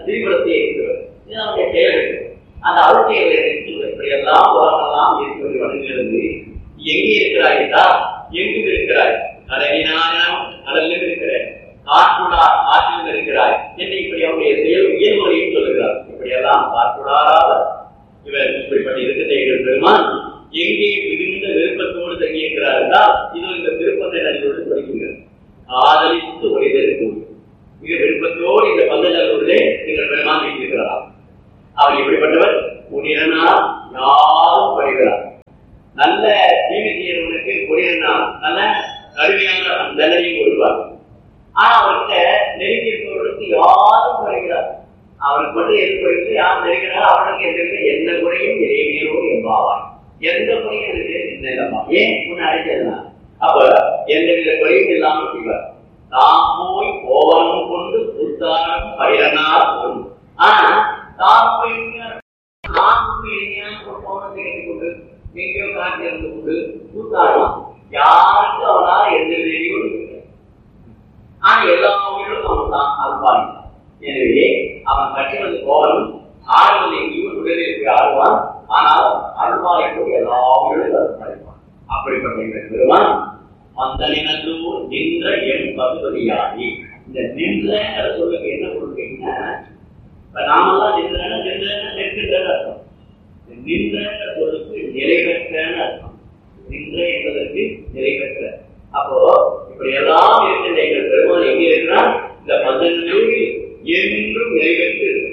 திரிபுரத்தை இருக்கிறது இது நம்முடைய செயல்கள் அந்த அருட்செயல்களை இருக்கிறது இப்படியெல்லாம் உலகெல்லாம் இருக்கிறது வணங்குகிறது எங்கே இருக்கிறாய் என்றால் எங்கும் இருக்கிறாய் கடலினாலும் கடலிலும் இருக்கிறாய் காற்றுடா காற்றிலும் இருக்கிறாய் என்று இப்படி அவருடைய செயல் இயல்முறையும் சொல்லுகிறார் இப்படியெல்லாம் காற்றுடாராத இவர் இப்படிப்பட்ட இருக்கிற எங்கள் பெருமான் எங்கே மிகுந்த விருப்பத்தோடு தங்கியிருக்கிறார் என்றால் இது இந்த விருப்பத்தை நடிகோடு சொல்லுகிறது ஆதரித்து ஒளிதற்கு மிக விருப்பத்தோடு இந்த பந்தஜலோடு எங்கள் பெருமான் வைத்திருக்கிறார் அவர் எப்படிப்பட்டவர் உனிரனால் யாரும் படுகிறார் நல்ல தீமை செய்யறவனுக்கு குடிரனால் நல்ல கடுமையான தண்டனையும் கொடுப்பார் ஆனா அவர்கிட்ட நெருங்கி இருப்பவர்களுக்கு யாரும் வருகிறார் அவருக்கு மட்டும் எதிர்ப்பு யார் நெருங்கினாலும் அவனுக்கு எதிர்ப்பு எந்த குறையும் இறைமையோ என்பாவாய் எந்த குறையும் இருக்கு இல்லைம்மா ஏன் முன்ன அடிச்சதுனா அப்ப எந்தவித குறையும் இல்லாமல் செய்வார் தாம் போய் கோவனம் கொண்டு புத்தாரம் பயிரனார் கொண்டு ஆனா தாம் போய் நான் இணையான ஒரு கோவனத்தை கட்டிக்கொண்டு எங்கேயோ காட்டி இருந்து கொண்டு கூத்தாடலாம் யாருக்கு அவனால் எந்த விதையும் இல்லை ஆனா எல்லா உயிரும் அவன் தான் அல்பாய் எனவே அவன் கட்டி வந்து கோவனும் ஆடுவதை எங்கேயும் உடலில் போய் ஆடுவான் ஆனால் அல்பாய் போய் எல்லா உயிரும் அல்பாய்ப்பான் அப்படிப்பட்ட இந்த பெருமான் மந்தனினல்லூர் நின்ற என் பகுதியாகி இந்த நின்றங்கிற சொல்லுக்கு என்ன பொருள் கேட்டீங்கன்னா இப்ப நாமெல்லாம் நின்றன நின்றன நிற்கின்றன அர்த்தம் இந்த நின்றங்கிற சொல்லுக்கு நிறைவேற்றன்னு அர்த்தம் நின்ற என்பதற்கு நிறைவேற்ற அப்போ இப்படி எல்லாம் இருக்கின்ற எங்கள் பெருமான் எங்கே இருக்கிறார் இந்த பதினஞ்சூரில் என்றும் நிறைவேற்றி இருக்கிறார்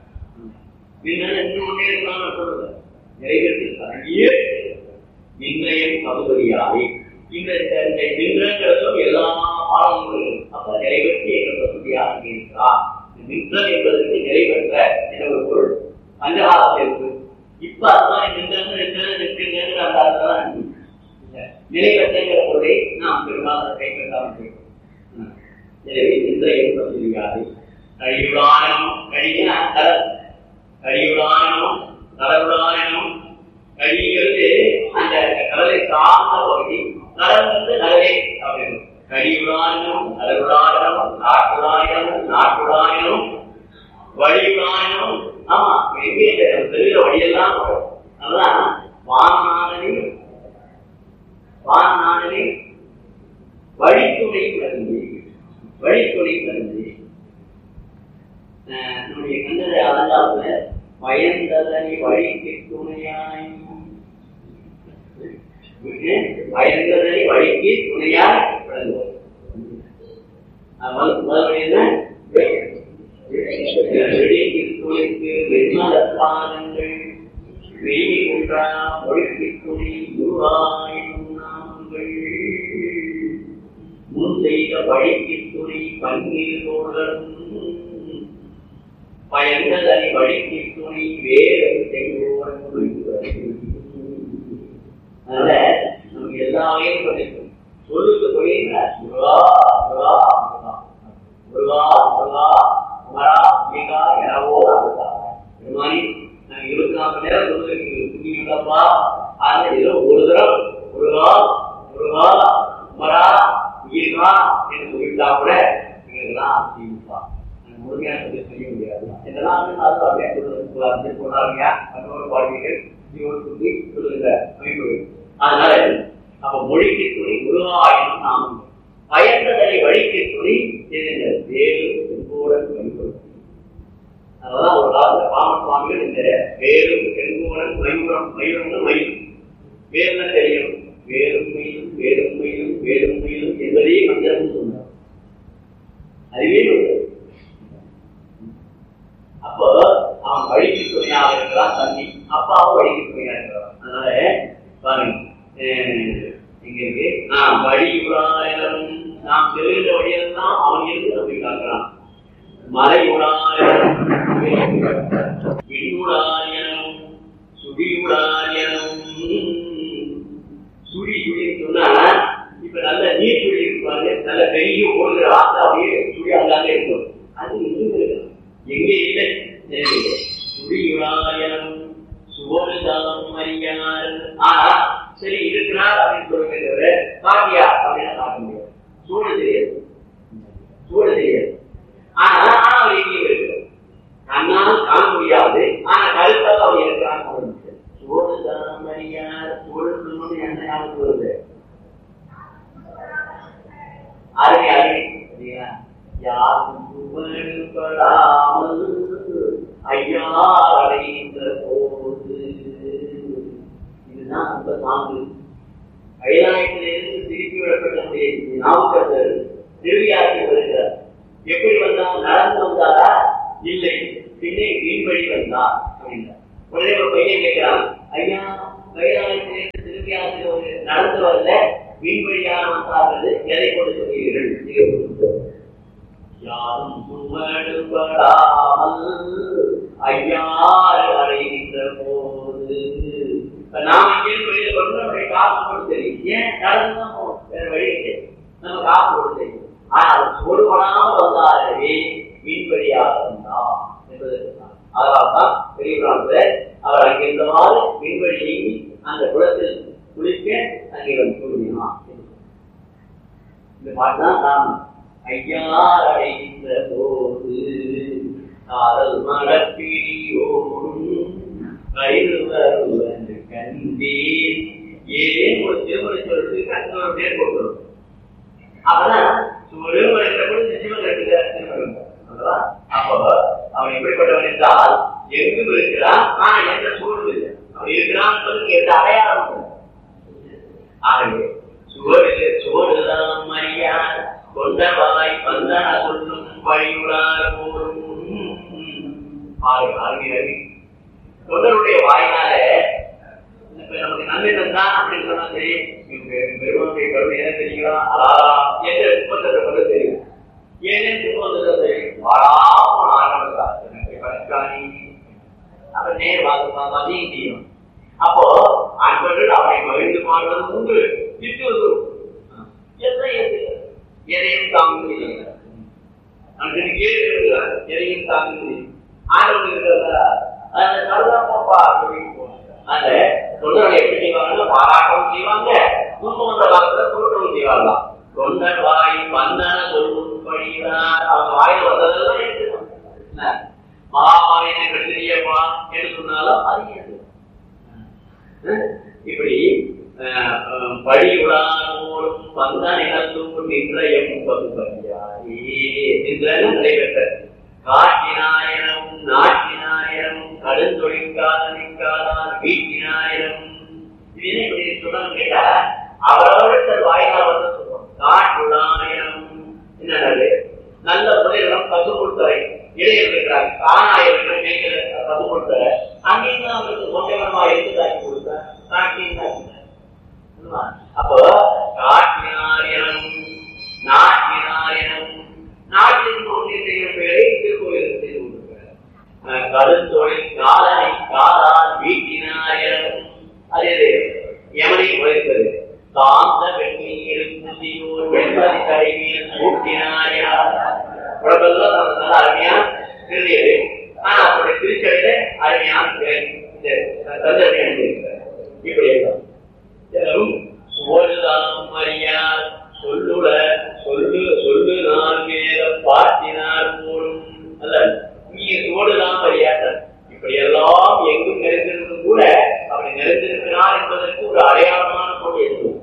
என்று கொண்டே இருக்கலாம் சொல்றது நிறைவேற்றி அங்கேயே நிர்ணயம் பகுதியாகி இந்த இந்த நின்றங்கிற சொல் எல்லா பாடங்களும் அப்ப நிறைவேற்றி எங்கள் பகுதியாக இருக்கிறார் நின்றல் என்பதற்கு நிறைவேற்ற என்ற ஒரு பொருள் பஞ்சகாலத்தில் இருக்கு இப்ப அதுதான் நின்றன்னு நின்று நிற்கின்ற அந்த அர்த்தம் நிறைவேற்றுகிற பொருளை நாம் பெரும்பாலும் கைப்பற்றாமல் இருக்கிறோம் எனவே இன்றைய பகுதியாக கழிவுடாயனம் கழினா கடல் கழிவுடாயனம் கடவுடாயனம் கழிகிறது அந்த கடலை சார்ந்த பகுதி கடல் வந்து கடலே அப்படின்னு கழிவுடாயனம் கடவுடாயனம் நாட்டுடாயனம் நாட்டுடாயனம் வழியுடாயனம் ஆமா எங்கே தெரிகிற வழியெல்லாம் வரும் அதுதான் வானாடனே வானாடனே வழித்துணை கலந்து வழித்துணை கலந்து நம்முடைய கண்டதை அலங்காரத்துல பயந்ததனை வழிக்கு துணையாய் பயந்ததனை வழிக்கு துணையாய் விளங்குவோம் முதல்ல என்ன வெடிக்கு துணைக்கு வெண்மலப்பாதங்கள் வெயில் ஒன்றா ஒழுக்கி துணி உருவாயும் நாங்கள் முன் செய்த வழிக்கு துணை பன்னீர் தோழரும் பயந்ததனை வழிக்கு துணை வேறு செய்வோம் அதனால நமக்கு எல்லாமே படிக்கும் சொல்லுக்கு தொழில் முருகா முருகா முருகா முருகா குமரா மீகா எனவோ அதுதான் பெருமானி நாங்க இருபத்தி நாலு மணி நேரம் சொல்லுங்கப்பா ஆனா ஏதோ ஒரு தரம் முருகா முருகா குமரா மீகா என்று சொல்லிட்டா கூட இதெல்லாம் திமுக முழுமையான சொல்லி செய்ய முடியாது என்னெல்லாம் சொன்னாங்க மற்றொரு பாடல்கள் ஜீவன் சொல்லி சொல்லுகிற அமைப்பு அதனால அப்ப மொழிக்கு துணி உருவாயினும் நாம் பயந்ததை வழிக்கு துணி வேறு செங்கோடன் வழிபடும் அதனால ஒரு காலத்துல பாமன் சுவாமிகள் இந்த வேரும் செங்கோடன் மயூரம் மயூரம்னு மயில் வேறுனா தெரியும் வேறும் மயிலும் வேறும் மயிலும் வேறும் மயிலும் என்பதே மந்திரம் சொன்னார் அதுவே ஒன்று அப்போ அவன் வழிக்கு துணையாக இருக்கிறான் தண்ணி அப்பாவும் வழிக்கு துணையாக இருக்கிறான் அதனால பாருங்க இங்க இருக்கு நான் வழியுடாயிரம் நாம் தெரிந்த வழியெல்லாம் அவன் இருந்து நம்மை காக்கிறான் மலை உடாயிரம் விண்ணுடாயிரம் சுடியுடாயிரம் சுடி சுடின்னு சொன்னா இப்ப நல்ல நீர் சுடி இருப்பாங்க நல்ல பெரிய ஓடுகிற ஆத்தா அப்படியே சுடி அங்காங்க இருக்கும் அது இருந்து எங்கே இல்லை சுடியுடாயிரம் சுவருதாம் அறியார் ஆனா சரி இருக்கிறார் அப்படின்னு சொல்லுங்க தவிர பாக்கியா அப்படின்னா பார்க்க முடியாது சூழல் தெரியாது சூழல் தெரியாது ஆனா ஆனா அவர் எங்கேயும் இருக்கிறார் யாரும் புகழ்படாமல் ஐயார் அடைகின்ற போது இதுதான் அந்த சாங்கு கைலாயத்திலிருந்து திருப்பி விடப்பட்ட நாவுக்கர் திருவியாக்கி வருகிறார் எப்படி வந்தார் நடந்து வந்தாரா இல்லை பின்னே வீண் வழி வந்தார் அப்படின்னார் உடனே ஒரு பையன் கேட்கிறான் ஐயா கைலாயத்திலிருந்து திருவியாக்கி ஒரு நடந்து வரல வீண் வழியாக வந்தார்கள் எதை கொண்டு சொல்கிறீர்கள் யாரும் சுமடுபடாமல் ஐயாறு அடைகின்ற போது இப்ப நாம இங்கே வெளியில கொண்டு நம்முடைய காசு போட்டு தெரியும் ஏன் நடந்துதான் போகும் வேற வழி இல்லை நம்ம காசு போட்டு தெரியும் ஆனால் சொல்லுவனாமல் வந்தாலே மீன்வழியாக வந்தா என்பதற்கு அதனால்தான் பெரிய பிராணத்தில் அவர் அங்கிருந்தவாறு மீன்வழி நீங்கி அந்த குளத்தில் குளிக்க அங்கே வந்து கூறினான் இந்த பாட்டு தான் நாம் ஐயார் அடைகின்ற போது காதல் மடப்பிடியோடும் கருவருவன் கண்டேன் ஏன் ஒரு திருமுறை சொல்றது கண்ணோட பேர் போட்டுரும் அப்பதான் ஒருவர் பொழுது நிச்சயமா கட்டுகிறார் அப்போ அவன் எப்படிப்பட்டவன் என்றால் எங்கும் இருக்கிறான் ஆனா எந்த சூழ்நிலை இல்லை அவன் இருக்கிறான் என்பதற்கு எந்த அடையாளம் இல்லை ஆகவே சுவரில் சுவடுதான் மரியார் கொண்டவாய் வந்தன சொல்லும் வழியுடார் போரும் ஆறு ஆறுகிறது தொண்டருடைய வாயினால இப்ப நமக்கு நன்மை தந்தான் அப்படின்னு சொன்னா சரி பெருமானுடைய கருணை என்ன தெரியுங்களா அலாரா என்ற திருப்பத்தை கொண்டு தெரியும் ஏனே திருப்பத்தை தெரியும் வாராம ஆரம்பிச்சார் பணக்காணி அவர் நேர் வாக்கு மதியம் செய்யும் அப்போ அன்பர்கள் அவரை மகிழ்ந்து பாடுவது உண்டு திட்டுவது எல்லாம் ஏற்று எதையும் தாங்க அன்றைக்கு கேட்கிறார் எதையும் தாங்க ஆண்டவன் இருக்கிறதா அந்த நல்லப்பா அப்படின்னு அந்த தொண்டர்கள் எப்படி செய்வாங்கன்னா பாராட்டவும் செய்வாங்க முன்பு வந்த காலத்துல தொண்டரும் செய்வாங்களாம் தொண்டர் வாய் வந்தன சொல்லும்படிதான் அவங்க வாயில வந்ததெல்லாம் எடுத்துக்கணும் மகாபாரத கட்டிரியப்பா என்று சொன்னாலும் அது ஏற்று இப்படி படியுடானோடும் வந்த நிகழ்ந்தும் நின்ற எம்பது பரியாரே நின்றனும் நடைபெற்ற காட்டினாயனமும் நாட்டினாயனமும் கடுந்தொழிற்காதனிக்காதான் வீட்டினாயனமும் இது என்ன இப்படி சொல்லணும் கேட்டா அவரவர்கள் வாயினால் வந்து சொல்லுவோம் காட்டுடாயனமும் என்னது நல்ல முதலிடம் பசு கொடுத்தவை இடையில் இருக்கிறார் ஆணாயிரம் மேய்க்கிற பசு கொடுத்தவரை அங்கேயும் அவருக்கு சொந்தமா எடுத்து தாக்கி கொடுத்த காட்டின்னு அப்போ காட்டினாரியனும் நாட்டினாரியனும் நாட்டின் ஒன்றிய பெயரை திருக்கோயில் செய்து கொடுக்கிறார் கருத்தொழில் காலனை காலால் வீட்டினாயனும் அதே யமனை உழைப்பது சாந்த வெண்மையில் புதியோர் வெண்மதி கடைவியில் கூட்டினாயார் உடம்பெல்லாம் நல்ல அருமையா தெரியுது ஆனா அவருடைய திருச்சடையில அருமையான தந்தனை அணிந்திருக்கிறார் இப்படி எல்லாம் ஓடுதாம் அறியார் சொல்லுட சொல்லு சொல்லு நான் மேல பாட்டினார் போலும் அல்ல நீ ஓடுதாம் அறியார் இப்படி எல்லாம் எங்கும் நிறைந்திருந்தும் கூட அப்படி நிறைந்திருக்கிறார் என்பதற்கு ஒரு அடையாளமான பொருள் இருக்கும்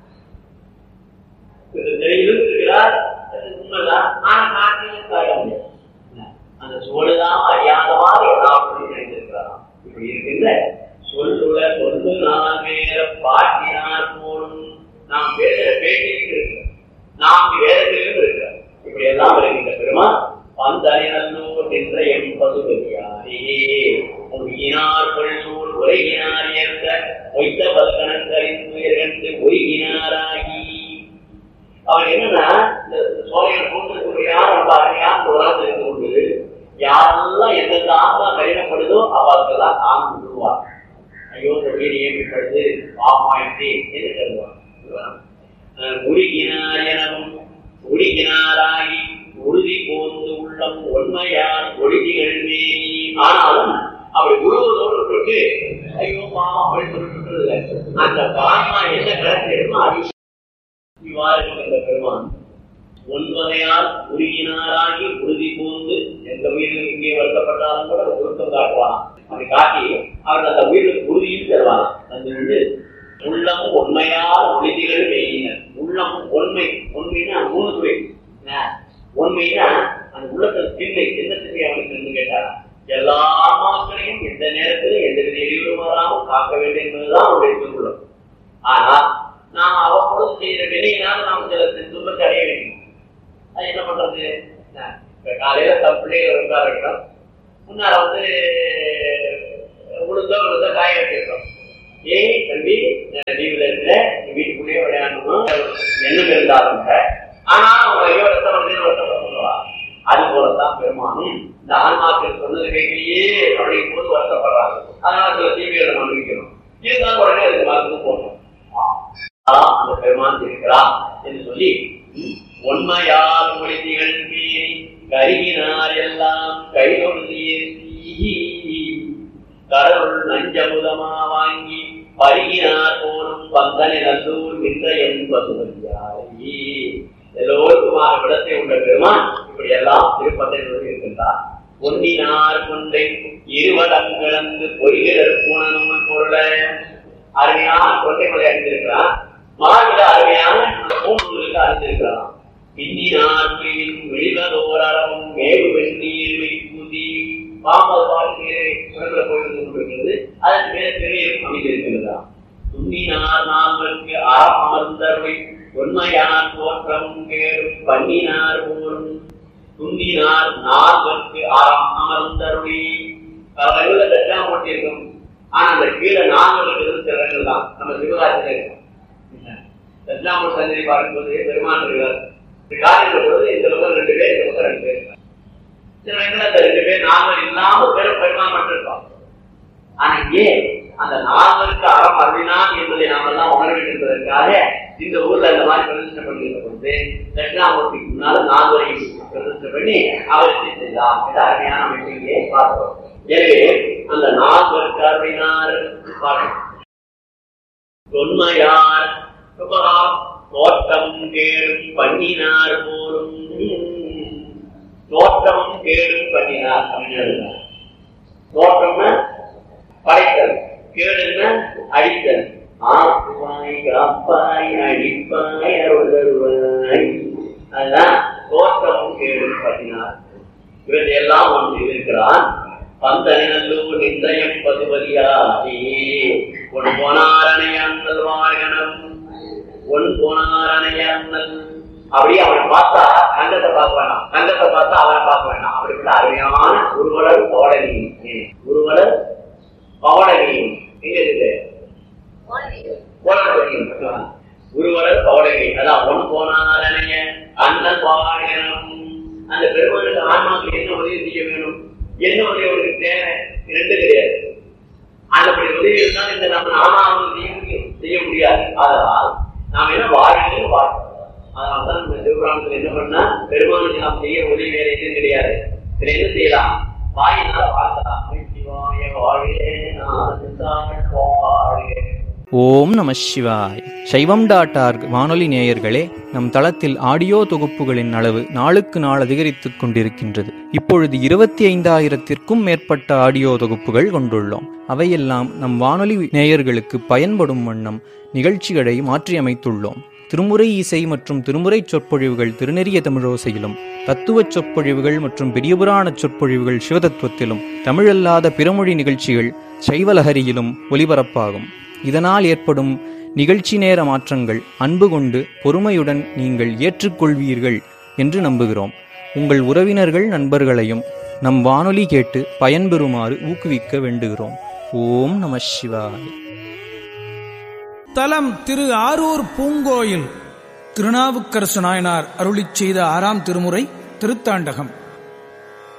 இருக்கிறார் உண்மைதான் ஆனா காட்டிலும் காட்ட முடியாது அந்த சோழுதான் அறியாதவாறு எல்லாவற்றையும் நிறைந்திருக்கிறாராம் இப்படி இருக்கின்ற சொல்லுட சொல்லு நான் மேல பாட்டினார் போலும் நாம் பேசுற பேட்டிற்கு இருக்கிறோம் நாம் வேதத்திலும் இருக்கிறோம் இப்படி எல்லாம் இருக்கின்ற பெருமா வந்தறிநல்லூர் என்ற எம் பசுபதியாரே ஒருகினார் கொள்சூர் உலகினார் ஏற்க ஒய்த்த பல்கணங்களின் துயர்கண்டு ஒருகினாராகி அவர் என்னன்னா இந்த சோழையர் கூட்டு யார் நம்ம அறியாம உலகத்தில் இருந்து கொண்டு யாரெல்லாம் எந்தெந்த ஆத்மா கடினப்படுதோ அவர்களுக்கெல்லாம் தாங்க விடுவார் ஐயோ இந்த வீடு ஏற்படுது பாமாயிட்டு என்று கருதுவார் உருகினார் எனவும் உருகினாராகி உறுதி போந்து உள்ளம் உண்மையான் ஒழுதிகள் மேனி ஆனாலும் அப்படி உருவதோடு விட்டு ஐயோ பாமா அப்படின்னு சொல்லிட்டு அந்த பாமா என்ன கணக்கு அது இவ்வாறு இந்த பெருமான் ஒன்பதையால் உருகினாராகி உறுதி பூந்து எந்த உயிரில் இங்கே வருத்தப்பட்டாலும் கூட உருத்தம் காட்டுவானாம் அப்படி காட்டி அவர் அந்த உயிருக்கு உறுதியும் தருவானாம் அது வந்து உள்ளம் உண்மையால் உறுதிகள் மெய்யினர் உள்ளம் உண்மை உண்மைன்னா மூணு துறை உண்மைன்னா இல்லை என்ன திசை அவனுக்கு கேட்டா எல்லா ஆன்மாக்களையும் எந்த நேரத்திலும் எந்த வித இடையூறு வராமல் காக்க வேண்டும் என்பதுதான் அவனுடைய திருக்குள்ளம் ஆனா நாம் அவ்வப்பொழுது செய்கிற வினையினால் நாம் சில துன்பத்தை அடைய வேண்டும் அது என்ன பண்றது இப்ப காலையில தம் பிள்ளைகள் இருந்தா இருக்கட்டும் முன்னால வந்து உளுந்தோ உளுந்தோ காய வச்சிருக்கோம் ஏய் தம்பி லீவ்ல இருக்க நீ வீட்டுக்குள்ளேயே விளையாடணும் எண்ணம் இருந்தாலும் ஆனா அவங்க ஐயோ ரத்தம் வந்து ரத்தம் சொல்லுவா அது போலதான் பெருமானும் இந்த ஆன்மாக்கள் சொன்னது கையிலேயே அப்படிங்கும் போது வருத்தப்படுறாங்க அதனால சில தீமைகளை அனுபவிக்கணும் இருந்தாலும் உடனே அதுக்கு மருந்து போடணும் அந்த பெருமான் இருக்கிறார் என்று சொல்லி உண்மையால் மொழி திகழ்மீறி கருகினார் எல்லாம் கைதொழுதி கடவுள் நஞ்சமுதமா வாங்கி பருகினார் போலும் பந்தனை நல்லூர் நின்ற என்பது எல்லோருக்குமான விடத்தை உள்ள பெருமான் இப்படி எல்லாம் திருப்பந்தனோடு இருக்கின்றார் பொன்னினார் கொண்டை இருவடங்கிழந்து பொறிகிடர் பூணனும் பொருளை அருமையான கொண்டைமலை அணிந்திருக்கிறான் மாவிட அருமையான பூணூருக்கு அணிந்திருக்கிறான் பின்னினார் பிரிவின் வெளிவதோரளவும் மேவு வெந்நீர் வைப்பூதி பாம்பது வாழ்க்கையை உடம்புல போயிருந்து கொண்டிருக்கிறது அதற்கு மேல பெரியும் அமைந்திருக்கிறதா துண்ணினார் நால்வருக்கு அறம் அமர்ந்தருளை உண்மையார் தோற்றம் கேடும் பண்ணினார் போலும் துண்டினார் நால்வருக்கு அறம் அமர்ந்தருளி பல தட்டம் போட்டிருக்கும் ஆனா அந்த கீழே நால்வருக்கு இருந்து சிறங்கள் தான் நம்ம சிவகாசியில இருக்கோம் தட்சாமூர் சந்திரி பார்க்கும்போது பெருமான் இருக்கிறார் காலையில் பொழுது இந்த பக்கம் ரெண்டு பேர் இந்த பக்கம் ரெண்டு பேர் சில இடத்துல அந்த ரெண்டு பேர் நால்வர் இல்லாம பெரும் பெருமான் மட்டும் இருப்பாங்க ஆனா ஏன் அந்த நால்வருக்கு அறம் அருளினான் என்பதை நாம எல்லாம் உணர வேண்டும் என்பதற்காக இந்த ஊர்ல இந்த மாதிரி பிரதிஷ்டை பண்ணிருந்த பொழுது தட்சிணாமூர்த்திக்கு முன்னால நால்வரை பிரதிஷ்டை பண்ணி அவருக்கு செய்தார் என்ற அருமையான அமைப்பிலே பார்க்கிறோம் எனவே அந்த நால்வருக்கு அருளினார் பார்க்கணும் தொன்மையார் தோட்டம் கேடும் பண்ணினார் போலும் தோட்டம் கேடும் பண்ணினார் அப்படின்னு தோட்டம்னா படைத்தல் கேடுன்னா அடித்தல் ஆக்குவாய் காப்பாய் அடிப்பாய் அருள்வாய் அதுதான் தோற்றமும் கேடும் பண்ணினார் இவற்றையெல்லாம் ஒன்று இருக்கிறான் பந்தனிநல்லூர் நிந்தயம் பதுபதியாகி ஒன் போனாரணையான்னல் வாழ்கணம் ஒன் போனாரணையான்னல் அப்படியே அவனை பார்த்தா கண்டத்தை பார்க்க வேண்டாம் கண்டத்தை பார்த்தா அவனை பார்க்க வேண்டாம் அப்படிப்பட்ட அருமையான உருவலர் பவடனி உருவலர் பவடனி எங்க இருக்கு உருவலர் பவடனி அதான் ஒன் போனாரணைய அண்ணன் பாகனம் அந்த பெருமானுக்கு ஆன்மாவுக்கு என்ன உதவி செய்ய வேணும் என்ன உதவி அவருக்கு தேவை ரெண்டு கிடையாது அந்தப்படி உதவி இருந்தால் இந்த நம்ம நாமாவும் செய்ய முடியும் செய்ய முடியாது அதனால் நாம் என்ன வாழ்க்கையில் வாழ்க்கை அதனால்தான் நம்ம சிவபுராணத்தில் என்ன பண்ணா பெருமானுக்கு நாம் செய்ய உதவி வேற எதுவும் கிடையாது இதுல என்ன செய்யலாம் வாயினால வாழ்த்தலாம் சிவாய வாழ்கே வாழ்கே ஓம் நம சிவாய் சைவம் டாட் ஆர்க் வானொலி நேயர்களே நம் தளத்தில் ஆடியோ தொகுப்புகளின் அளவு நாளுக்கு நாள் அதிகரித்துக் கொண்டிருக்கின்றது இப்பொழுது இருபத்தி ஐந்தாயிரத்திற்கும் மேற்பட்ட ஆடியோ தொகுப்புகள் கொண்டுள்ளோம் அவையெல்லாம் நம் வானொலி நேயர்களுக்கு பயன்படும் வண்ணம் நிகழ்ச்சிகளை மாற்றியமைத்துள்ளோம் திருமுறை இசை மற்றும் திருமுறை சொற்பொழிவுகள் திருநெறிய தமிழோசையிலும் தத்துவச் சொற்பொழிவுகள் மற்றும் பெரியபுராண சொற்பொழிவுகள் சிவதத்துவத்திலும் தமிழல்லாத பிறமொழி நிகழ்ச்சிகள் சைவலஹரியிலும் ஒலிபரப்பாகும் இதனால் ஏற்படும் நிகழ்ச்சி நேர மாற்றங்கள் அன்பு கொண்டு பொறுமையுடன் நீங்கள் ஏற்றுக்கொள்வீர்கள் என்று நம்புகிறோம் உங்கள் உறவினர்கள் நண்பர்களையும் நம் வானொலி கேட்டு பயன்பெறுமாறு ஊக்குவிக்க வேண்டுகிறோம் ஓம் நம சிவாய தலம் திரு ஆரூர் பூங்கோயில் திருநாவுக்கரசு நாயனார் அருளிச் செய்த ஆறாம் திருமுறை திருத்தாண்டகம்